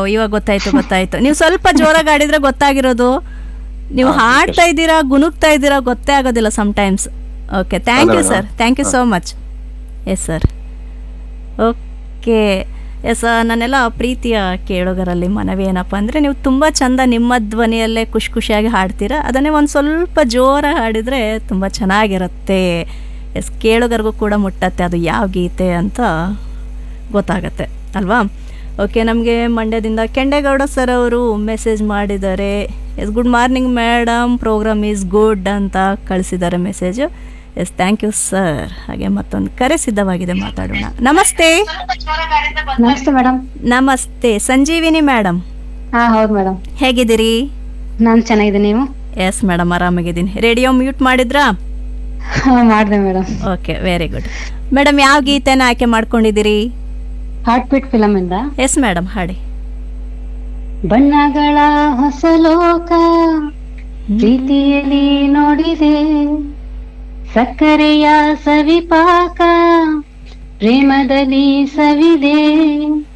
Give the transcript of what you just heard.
ಇವಾಗ ಗೊತ್ತಾಯ್ತು ಗೊತ್ತಾಯ್ತು ನೀವು ಸ್ವಲ್ಪ ಜೋರಾಗಿ ಆಡಿದ್ರೆ ಗೊತ್ತಾಗಿರೋದು ನೀವು ಹಾ, ಹಾಡ್ತಾ ಇದ್ದೀರಾ ಗುನುಗ್ತಾ ಇದ್ದೀರಾ ಗೊತ್ತೇ ಆಗೋದಿಲ್ಲ ಸಮ್ಟೈಮ್ಸ್ ಓಕೆ ಥ್ಯಾಂಕ್ ಯು ಅಲ್ಲ ಸರ್ madam. ಥ್ಯಾಂಕ್ ಯು ಹಾ. So much yes sir okay yes ನನ್ನೆಲ್ಲ ಪ್ರೀತಿಯ ಕೇಳೋಗರಲ್ಲಿ ಮನವಿ ಏನಪ್ಪ ಅಂದರೆ ನೀವು ತುಂಬ ಚಂದ ನಿಮ್ಮ ಧ್ವನಿಯಲ್ಲೇ ಖುಷಿ ಖುಷಿಯಾಗಿ ಹಾಡ್ತೀರಾ ಅದನ್ನೇ ಒಂದು ಸ್ವಲ್ಪ ಜೋರಾಗಿ ಹಾಡಿದರೆ ತುಂಬ ಚೆನ್ನಾಗಿರುತ್ತೆ ಎಸ್ ಕೇಳೋಗರಿಗೂ ಕೂಡ ಮುಟ್ಟತ್ತೆ ಅದು ಯಾವ ಗೀತೆ ಅಂತ ಗೊತ್ತಾಗತ್ತೆ ಅಲ್ವಾ ಓಕೆ ನಮಗೆ ಮಂಡ್ಯದಿಂದ ಕೆಂಡೇಗೌಡ ಸರ್ ಅವರು ಮೆಸೇಜ್ ಮಾಡಿದ್ದಾರೆ yes good morning madam programme is good ಅಂತ ಕಳಿಸಿದ್ದಾರೆ message yes thank you sir ಹಾಗೆ ಮತ್ತೊಂದು ಕರೆ ಸಿದ್ಧವಾಗಿದೆ ಮಾತಾಡೋಣ ನಮಸ್ತೆ ನಮಸ್ತೆ ಮೇಡಮ್ ನಮಸ್ತೆ ಸಂಜೀವಿನಿ ಮೇಡಮ್ ಹಾ ಹೌದು ಮೇಡಮ್ ಹೇಗಿದ್ದೀರಿ ನಾನ್ ಚೆನ್ನಾಗಿದ್ದೀನಿ ನೀವು ಎಸ್ ಮೇಡಮ್ ಆರಾಮಾಗಿದ್ದೀನಿ ರೇಡಿಯೋ ಮ್ಯೂಟ್ ಮಾಡಿದ್ರಾ ಹಾ ಮಾಡಿದೆ madam okay very good madam ಯಾವ ಗೀತೆನ ಆಯ್ಕೆ ಮಾಡ್ಕೊಂಡಿದ್ದೀರಿ ಹಾರ್ಟ್ ಬೀಟ್ ಫಿಲಮ್ ಇಂದ ಎಸ್ ಮೇಡಮ್ ಹಾಡಿ ಬಣ್ಣಗಳ ಹೊಸ ಲೋಕ ಪ್ರೀತಿಯಲ್ಲಿ ನೋಡಿದೆ ಸಕ್ಕರೆಯ ಸವಿಪಾಕ ಪ್ರೇಮದಲ್ಲಿ ಸವಿದೆ